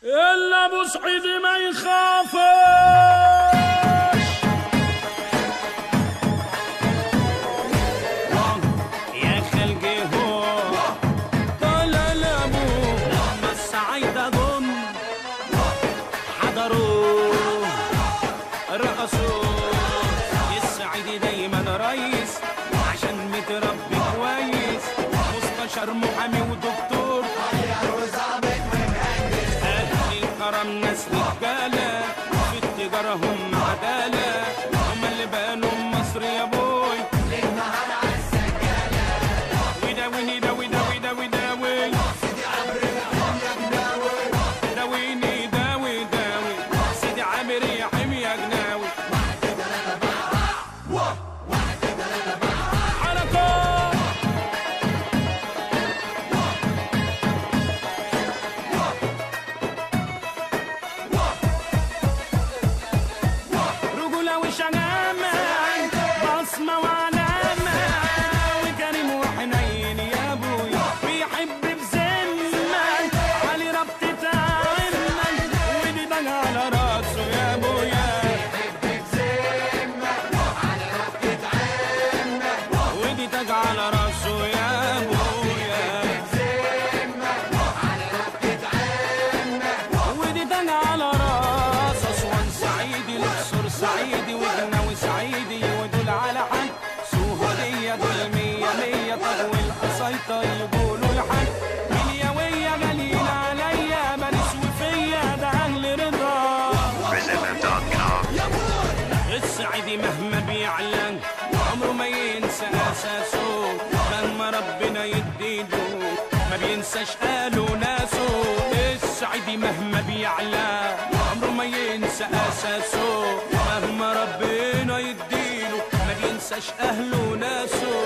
الا ابو سعيد ما يخافش يا خلقي هو طال الابو لما السعيدة ضم حضروا رقصوا السعيد دايما رئيس عشان متربي كويس مستشار محامي ودكتور أهل الكرم ناس رجالة في التجارة هم عدالة هم اللي بانوا مصر يا بوي وداويني داوي داوي داوي داوي داويني داوي داوي سيدي عامر يا حمي يا جناوي حركات رجولة وشجامة بصمة وعلامة وكريم وحنين يا ابويا بيحب بذمة علي ربطة عمك ودي بقى على راسه يا ابويا ودي تاج على راسه يا ابويا ودي تاج على راس اسوان سعيدي الاقصر سعيدي وجناوي سعيدي ودول على حد سوهدية دول مية مية طب والقصيطة يقولوا الحد مليوية غاليين عليا بنس وفيا ده اهل رضا السعيدي مهما بيعلن عمره ما ينسى اساسه مهما ربنا يديله ما بينساش قاله ناسه السعيدي مهما بيعلى عمره ما ينسى اساسه مهما ربنا يديله ما بينساش اهله ناسه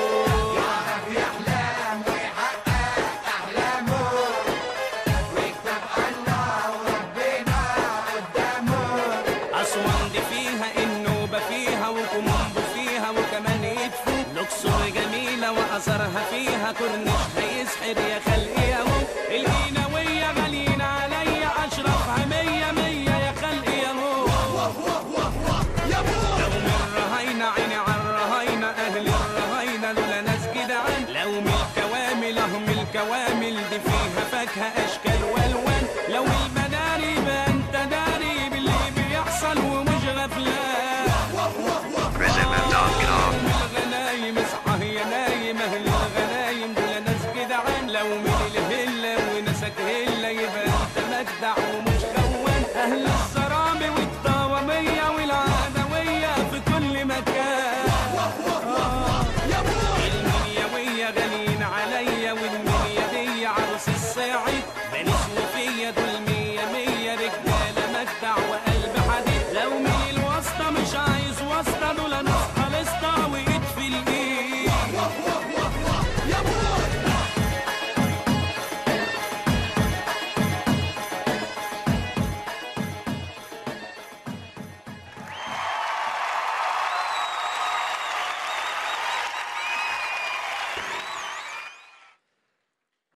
أسوان دي فيها النوبة فيها وكومبو فيها وكمان يدفو الأقصر جميلة وأثرها